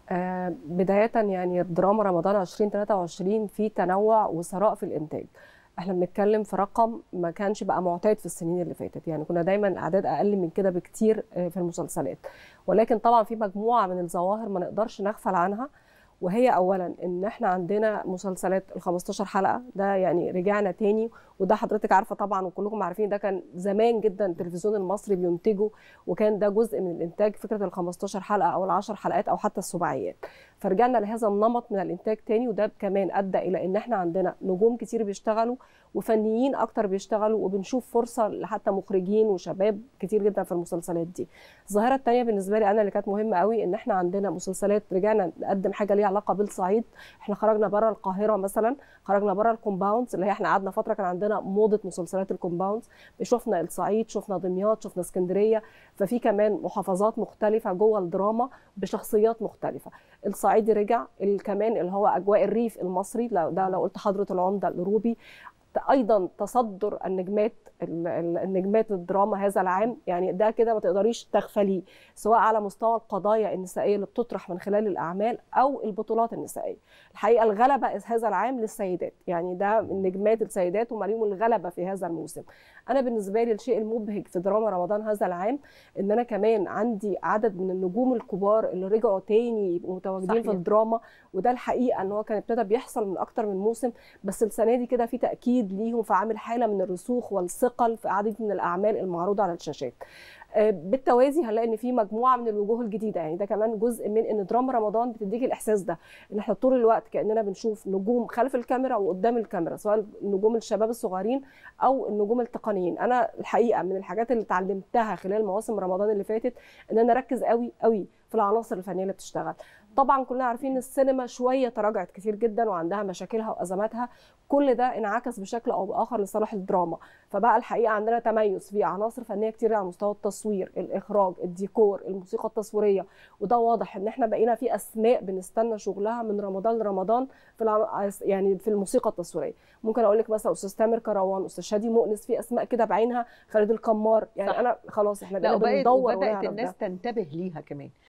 آه بدايه يعني دراما رمضان 2023 في تنوع وثراء في الانتاج احنا بنتكلم في رقم ما كانش بقى معتاد في السنين اللي فاتت يعني كنا دايما الاعداد اقل من كده بكتير في المسلسلات ولكن طبعا في مجموعه من الظواهر ما نقدرش نغفل عنها وهي اولا ان احنا عندنا مسلسلات ال 15 حلقه ده يعني رجعنا تاني وده حضرتك عارفه طبعا وكلكم عارفين ده كان زمان جدا التلفزيون المصري بينتجه وكان ده جزء من الانتاج فكره ال 15 حلقه او ال 10 حلقات او حتى السباعيات فرجعنا لهذا النمط من الانتاج تاني وده كمان ادى الى ان احنا عندنا نجوم كتير بيشتغلوا وفنيين اكتر بيشتغلوا وبنشوف فرصه لحتى مخرجين وشباب كتير جدا في المسلسلات دي الظاهره الثانيه بالنسبه لي انا اللي كانت مهمه قوي ان احنا عندنا مسلسلات رجعنا نقدم حاجه ليها علاقه بالصعيد احنا خرجنا بره القاهره مثلا خرجنا بره الكومباوندز اللي هي احنا قعدنا فتره كان عندنا موضه مسلسلات الكومباوندز شفنا الصعيد شفنا دمياط شفنا اسكندريه ففي كمان محافظات مختلفه جوه الدراما بشخصيات مختلفه الصعيدي رجع كمان اللي هو اجواء الريف المصري ده لو قلت حضره العمده الروبي ايضا تصدر النجمات النجمات الدراما هذا العام يعني ده كده ما تقدريش تغفليه سواء على مستوى القضايا النسائيه اللي بتطرح من خلال الاعمال او البطولات النسائيه الحقيقه الغلبه هذا العام للسيدات يعني ده النجمات السيدات هم ليهم الغلبه في هذا الموسم انا بالنسبه لي الشيء المبهج في دراما رمضان هذا العام ان انا كمان عندي عدد من النجوم الكبار اللي رجعوا تاني يبقوا متواجدين صحيح. في الدراما وده الحقيقه ان هو كان ابتدى بيحصل من اكتر من موسم بس السنه دي كده في تاكيد ليهم فعامل حاله من الرسوخ والثقل في عدد من الاعمال المعروضه على الشاشات بالتوازي هنلاقي ان في مجموعه من الوجوه الجديده يعني ده كمان جزء من ان دراما رمضان بتديك الاحساس ده ان احنا طول الوقت كاننا بنشوف نجوم خلف الكاميرا وقدام الكاميرا سواء نجوم الشباب الصغيرين او النجوم التقنيين انا الحقيقه من الحاجات اللي اتعلمتها خلال مواسم رمضان اللي فاتت ان انا اركز قوي قوي في العناصر الفنيه اللي بتشتغل طبعا كلنا عارفين ان السينما شويه تراجعت كتير جدا وعندها مشاكلها وازماتها كل ده انعكس بشكل او باخر لصالح الدراما فبقى الحقيقه عندنا تميز في عناصر فنيه كتير على مستوى التصوير الاخراج الديكور الموسيقى التصويريه وده واضح ان احنا بقينا في اسماء بنستنى شغلها من رمضان لرمضان في الع... يعني في الموسيقى التصويريه ممكن اقول لك مثلا استاذ تامر كروان استاذ شادي مؤنس في اسماء كده بعينها خالد القمار يعني صح. انا خلاص احنا بقينا بندور وبدات الناس ده. تنتبه ليها كمان